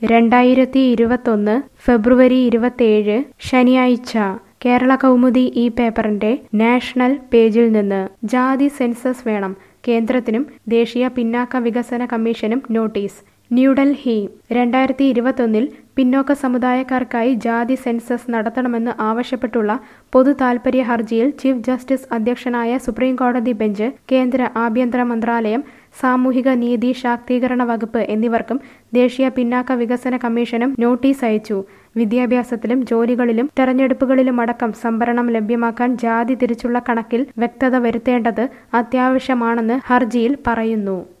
രണ്ടായിരത്തി ഇരുപത്തൊന്ന് ഫെബ്രുവരി ഇരുപത്തേഴ് ശനിയാഴ്ച കേരള കൗമുദി ഈ പേപ്പറിന്റെ നാഷണൽ പേജിൽ നിന്ന് ജാതി സെൻസസ് വേണം കേന്ദ്രത്തിനും ദേശീയ പിന്നാക്ക വികസന കമ്മീഷനും നോട്ടീസ് ന്യൂഡൽഹി രണ്ടായിരത്തി ഇരുപത്തൊന്നിൽ പിന്നോക്ക സമുദായക്കാർക്കായി ജാതി സെൻസസ് നടത്തണമെന്ന് ആവശ്യപ്പെട്ടുള്ള പൊതു താൽപര്യ ഹർജിയിൽ ചീഫ് ജസ്റ്റിസ് അധ്യക്ഷനായ സുപ്രീം കോടതി ബെഞ്ച് കേന്ദ്ര ആഭ്യന്തര മന്ത്രാലയം സാമൂഹിക നീതി ശാക്തീകരണ വകുപ്പ് എന്നിവർക്കും ദേശീയ പിന്നാക്ക വികസന കമ്മീഷനും നോട്ടീസ് അയച്ചു വിദ്യാഭ്യാസത്തിലും ജോലികളിലും തെരഞ്ഞെടുപ്പുകളിലുമടക്കം സംവരണം ലഭ്യമാക്കാൻ ജാതി തിരിച്ചുള്ള കണക്കിൽ വ്യക്തത വരുത്തേണ്ടത് അത്യാവശ്യമാണെന്ന് ഹർജിയിൽ പറയുന്നു